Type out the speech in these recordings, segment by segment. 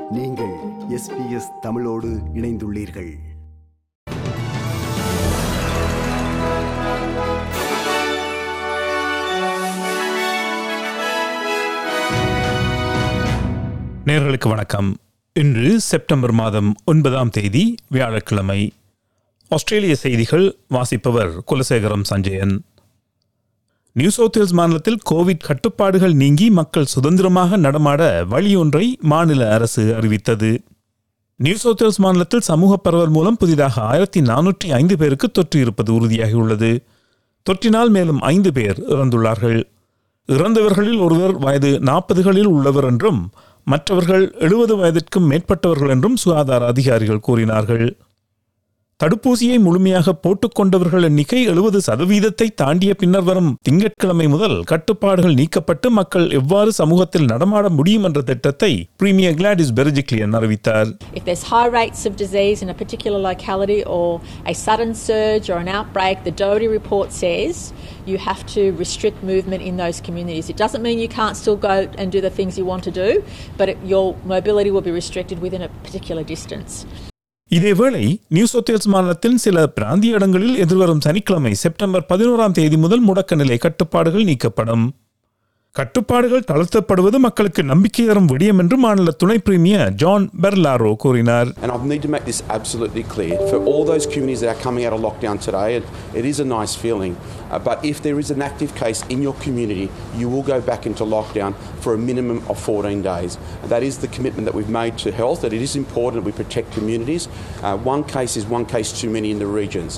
நீங்கள் எஸ்பிஎஸ் தமிழோடு இணைந்துள்ளீர்கள் நேர்களுக்கு வணக்கம் இன்று செப்டம்பர் மாதம் ஒன்பதாம் தேதி வியாழக்கிழமை ஆஸ்திரேலிய செய்திகள் வாசிப்பவர் Kulasekaram Sanjayan New South Wales மாநிலத்தில் கோவிட் கட்டுப்பாடுகள் நீங்கி மக்கள் சுதந்திரமாக நடமாட வழியொன்றை மாநில அரசு அறிவித்தது நியூ சவுத் வேல்ஸ் மாநிலத்தில் சமூக பரவல் மூலம் புதிதாக ஆயிரத்தி நானூற்றி ஐந்து பேருக்கு தொற்று இருப்பது உறுதியாகியுள்ளது தொற்றினால் மேலும் ஐந்து பேர் இறந்துள்ளார்கள் இறந்தவர்களில் ஒருவர் வயது நாற்பதுகளில் உள்ளவர் என்றும் மற்றவர்கள் எழுபது வயதிற்கும் மேற்பட்டவர்கள் என்றும் சுகாதார அதிகாரிகள் கூறினார்கள் தடுப்பூசியை முழுமையாக போட்டுக்கொண்டவர்கள் எண்ணிக்கை எழுபது சதவீதத்தை தாண்டிய பின்னர் வரும் திங்கட்கிழமை முதல் கட்டுப்பாடுகள் நீக்கப்பட்டு மக்கள் எவ்வாறு சமூகத்தில் நடமாட முடியும் என்ற திட்டத்தை பிரீமியர் கிளாடிஸ் பெர்ஜிக்லியன் அறிவித்தார் If there's high rates of disease in a particular locality or a sudden surge or an outbreak, the Doherty report says you have to restrict movement in those communities. It doesn't mean you can't still go and do the things you want to do, but it, your mobility will be restricted within a particular distance. இதேவேளை New South Wales மாநிலத்தின் சில பிராந்திய இடங்களில் எதிர்வரும் சனிக்கிழமை September பதினோராம் தேதி முதல் முடக்க நிலை கட்டுப்பாடுகள் நீக்கப்படும் கட்டுப்பாடுகள் தளர்த்தப்படுவது மக்களுக்கு நம்பிக்கை தரும் விடயம் என்று மாநில துணை பிரீமியர் ஜான் பெர்லாரோ கூறினார் And I need to make this absolutely clear for all those communities that are coming out of lockdown today. It, it is a nice feeling, uh, but if there is an active case in your community, you will go back into lockdown for a minimum of 14 days. That is the commitment that we've made to health. That it is important that we protect communities. Uh, one case is one case too many in the regions.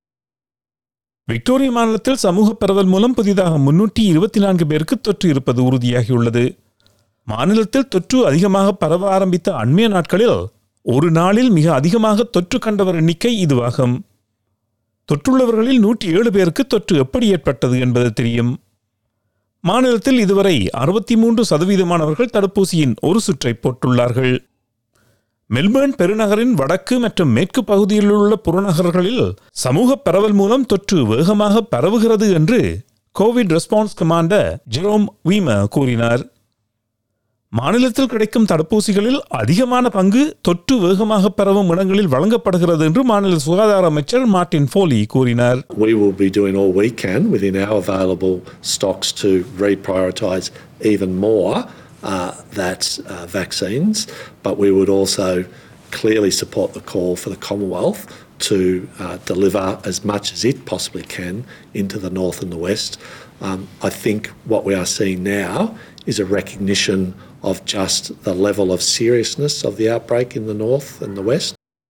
Victoria மாநிலத்தில் சமூக பரவல் மூலம் புதிதாக முன்னூற்றி இருபத்தி நான்கு பேருக்கு தொற்று இருப்பது உறுதியாகியுள்ளது மாநிலத்தில் தொற்று அதிகமாக பரவ ஆரம்பித்த அண்மைய நாட்களில் ஒரு நாளில் மிக அதிகமாக தொற்று கண்டவர் எண்ணிக்கை இதுவாகும் தொற்றுள்ளவர்களில் நூற்றி ஏழு பேருக்கு தொற்று எப்படி ஏற்பட்டது என்பது தெரியும் மாநிலத்தில் இதுவரை அறுபத்தி மூன்று சதவீதமானவர்கள் தடுப்பூசியின் ஒரு சுற்றை போட்டுள்ளார்கள் மெல்பர்ன் பெருநகரின் வடக்கு மற்றும் மேற்கு பகுதியில் உள்ள புறநகர்களில் சமூக பரவல் மூலம் தொற்று வேகமாக பரவுகிறது என்று Covid response commander Jerome Weimar கூறினார் மாநிலத்தில் கிடைக்கும் தடுப்பூசிகளில் அதிகமான பங்கு தொற்று வேகமாக பரவும் இடங்களில் வழங்கப்படுகிறது என்று மாநில சுகாதார அமைச்சர் மார்ட்டின் ஃபோலி கூறினார் We will be doing all we can within our available stocks to reprioritise even more uh, that uh, vaccines, but we would also clearly support the call for the Commonwealth to uh, deliver as much as it possibly can into the north and the west. Um, I think what we are seeing now is a recognition of just the level of seriousness of the outbreak in the north and the west.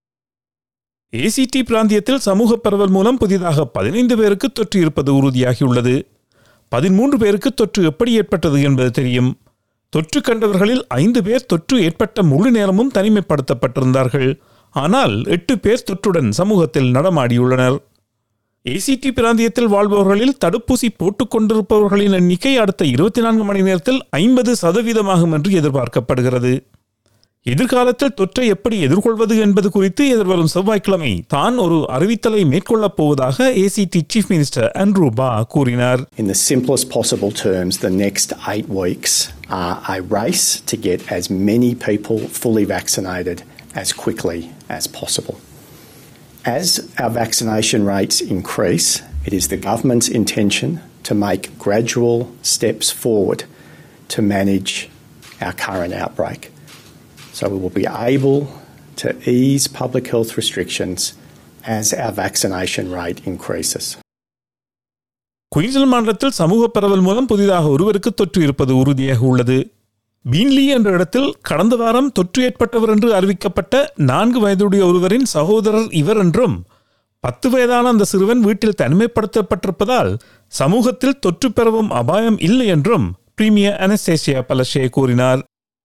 ACT பிராந்தியத்தில் சமூக பரவல் மூலம் புதிதாக பதினைந்து பேருக்கு தொற்று இருப்பது உறுதியாகியுள்ளது பதிமூன்று பேருக்கு தொற்று எப்படி ஏற்பட்டது என்பது தெரியும் தொற்று கண்டவர்களில் ஐந்து பேர் தொற்று ஏற்பட்ட முழு நேரமும் தனிமைப்படுத்தப்பட்டிருந்தார்கள் ஆனால் எட்டு பேர் தொற்றுடன் சமூகத்தில் நடமாடியுள்ளனர் ஏசிடி பிராந்தியத்தில் வாழ்பவர்களில் தடுப்பூசி போட்டுக் கொண்டிருப்பவர்களின் எண்ணிக்கை அடுத்த இருபத்தி நான்கு மணி நேரத்தில் ஐம்பது சதவீதமாகும் என்று எதிர்பார்க்கப்படுகிறது எதிர்காலத்தில் தொற்றை எப்படி எதிர்கொள்வது என்பது குறித்து எதிர்வரும் செவ்வாய்க்கிழமை தான் ஒரு அறிவித்தலை மேற்கொள்ளப் போவதாக ஏசிடி சீஃப் மினிஸ்டர் அண்ட்ரூ பா கூறினார் In the simplest possible terms, the next eight weeks are a race to get as many people fully vaccinated as quickly as possible. As our vaccination rates increase, it is the government's intention to make gradual steps forward to manage our current outbreak. So we will be able to ease public health restrictions as our vaccination rate increases. Queensland மாநிலத்தில் சமூக பரவல் மூலம் புதிதாக ஒருவருக்கு தொற்று இருப்பது உறுதியாக உள்ளது பீன்லி என்ற இடத்தில் கடந்த வாரம் தொற்று ஏற்பட்டவர் என்று அறிவிக்கப்பட்ட நான்கு வயதுடைய ஒருவரின் சகோதரர் இவர் என்றும் பத்து வயதான அந்த சிறுவன் வீட்டில் தனிமைப்படுத்தப்பட்டிருப்பதால் சமூகத்தில் தொற்று பெறவும் அபாயம் இல்லை என்றும் பிரீமியர் அனஸ்தேசியா பலஷே கூறினார்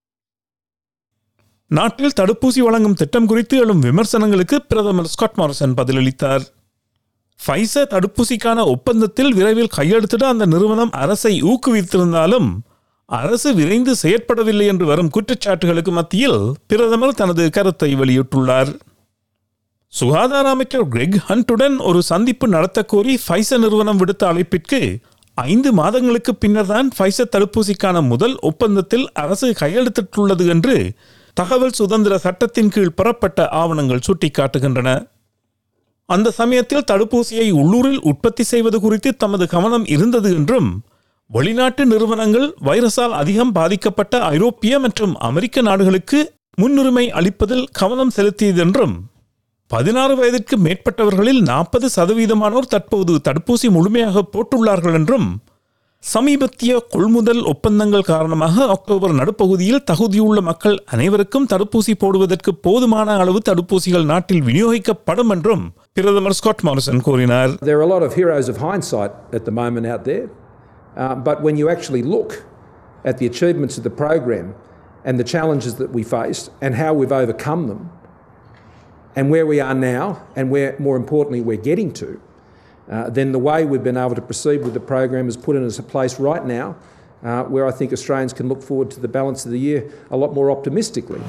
நாட்டில் தடுப்பூசி வழங்கும் திட்டம் குறித்து எழும் விமர்சனங்களுக்கு பிரதமர் ஸ்காட் மாரிசன் பதிலளித்தார் ஃபைசர் தடுப்பூசிக்கான ஒப்பந்தத்தில் விரைவில் கையெழுத்திட அந்த நிறுவனம் அரசை ஊக்குவித்திருந்தாலும் அரசு விரைந்து செயற்படவில்லை என்று வரும் குற்றச்சாட்டுகளுக்கு மத்தியில் பிரதமர் தனது கருத்தை வெளியிட்டுள்ளார் சுகாதார அமைச்சர் கிரெக் ஹண்டுடன் ஒரு சந்திப்பு நடத்தக் கோரி ஃபைசர் நிறுவனம் விடுத்த அழைப்பிற்கு ஐந்து மாதங்களுக்கு பின்னர்தான் ஃபைசர் தடுப்பூசிக்கான முதல் ஒப்பந்தத்தில் அரசு கையெழுத்திட்டுள்ளது என்று தகவல் சுதந்திர சட்டத்தின் கீழ் பெறப்பட்ட ஆவணங்கள் சுட்டிக்காட்டுகின்றன அந்த சமயத்தில் தடுப்பூசியை உள்ளூரில் உற்பத்தி செய்வது குறித்து தமது கவனம் இருந்தது என்றும் வெளிநாட்டு நிறுவனங்கள் வைரஸால் அதிகம் பாதிக்கப்பட்ட ஐரோப்பிய மற்றும் அமெரிக்க நாடுகளுக்கு முன்னுரிமை அளிப்பதில் கவனம் செலுத்தியதென்றும் பதினாறு வயதிற்கு மேற்பட்டவர்களில் நாற்பது சதவீதமானோர் தற்போது தடுப்பூசி முழுமையாக போட்டுள்ளார்கள் என்றும் சமீபத்திய கொள்முதல் ஒப்பந்தங்கள் காரணமாக அக்டோபர் நடுப்பகுதியில் தகுதியுள்ள மக்கள் அனைவருக்கும் தடுப்பூசி போடுவதற்கு போதுமான அளவு தடுப்பூசிகள் நாட்டில் விநியோகிக்கப்படும் என்றும் பிரதமர் ஸ்காட் மாரிசன் கூறினார் There are a lot of heroes of hindsight at the moment out there, uh, but when you actually look at the achievements of the program and the challenges that we faced and how we've overcome them, and where we are now, and where, more importantly, we're getting to, uh, then the way we've been able to proceed with the program has put us in a place right now uh, where I think Australians can look forward to the balance of the year a lot more optimistically.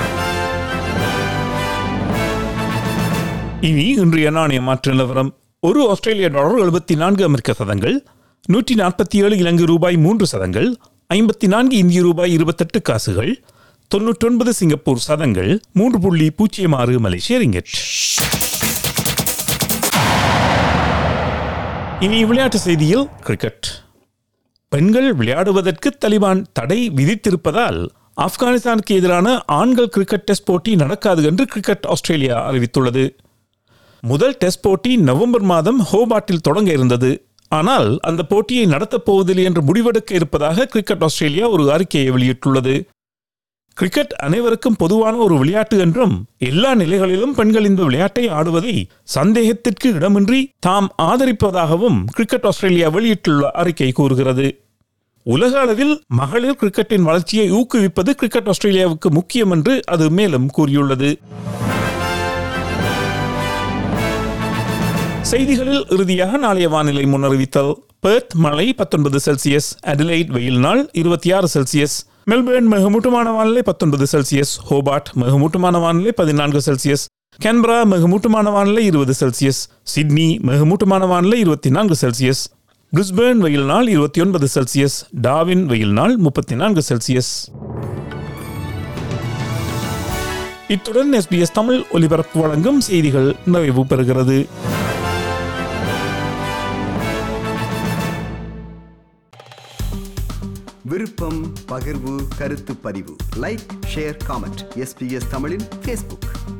இனி இன்றைய நாணய மாற்று நிலவரம் ஒரு ஆஸ்திரேலிய dollar எழுபத்தி நான்கு அமெரிக்க சதங்கள் நூற்றி நாற்பத்தி ஏழு இலங்கை ரூபாய் மூன்று சதங்கள் ஐம்பத்தி நான்கு இந்திய ரூபாய் இருபத்தெட்டு காசுகள் தொன்னூற்றொன்பது சிங்கப்பூர் சதங்கள் மூன்று புள்ளி பூஜ்ஜியம் ஆறு மலேசிய ரிங்கெட் இனி விளையாட்டு செய்தியில் கிரிக்கெட் பெண்கள் விளையாடுவதற்கு தலிபான் தடை விதித்திருப்பதால் ஆப்கானிஸ்தானுக்கு எதிரான ஆண்கள் கிரிக்கெட் டெஸ்ட் போட்டி நடக்காது என்று கிரிக்கெட் ஆஸ்திரேலியா அறிவித்துள்ளது முதல் டெஸ்ட் போட்டி நவம்பர் மாதம் ஹோபாட்டில் தொடங்க இருந்தது ஆனால் அந்த போட்டியை நடத்தப் போவதில்லை என்று முடிவெடுக்க இருப்பதாக கிரிக்கெட் ஆஸ்திரேலியா ஒரு அறிக்கையை வெளியிட்டுள்ளது கிரிக்கெட் அனைவருக்கும் பொதுவான ஒரு விளையாட்டு என்றும் எல்லா நிலைகளிலும் பெண்கள் இந்த விளையாட்டை ஆடுவதை சந்தேகத்திற்கு இடமின்றி தாம் ஆதரிப்பதாகவும் கிரிக்கெட் ஆஸ்திரேலியா வெளியிட்டுள்ள அறிக்கை கூறுகிறது உலக அளவில் மகளிர் கிரிக்கெட்டின் வளர்ச்சியை ஊக்குவிப்பது கிரிக்கெட் ஆஸ்திரேலியாவுக்கு முக்கியம் என்று அது மேலும் கூறியுள்ளது செய்திகளில் இறுதியாக நாளைய வானிலை முன்னறிவித்தல் பெர்த் மழை பத்தொன்பது செல்சியஸ் அடிலைட் வெயில் நாள் இருபத்தி ஆறு செல்சியஸ் மெல்பேர்ன் மிகமூட்டமான வானிலை பத்தொன்பது செல்சியஸ் ஹோபார்ட் மிகமூட்டமான வானிலை பதினான்கு செல்சியஸ் கேன்பரா மிகமூட்டமான வானிலை இருபது செல்சியஸ் சிட்னி மிகமூட்டமான வானிலை இருபத்தி நான்கு செல்சியஸ் பிரிஸ்பேர்ன் வெயில் நாள் இருபத்தி ஒன்பது செல்சியஸ் டாவின் வெயில் நாள் முப்பத்தி நான்கு செல்சியஸ் இத்துடன் எஸ்பிஎஸ் தமிழ் ஒலிபரப்பு வழங்கும் செய்திகள் நிறைவு பெறுகிறது விருப்பம் பகிர்வு கருத்து பதிவு லைக் ஷேர் காமெண்ட் எஸ்பிஎஸ் தமிழின் ஃபேஸ்புக்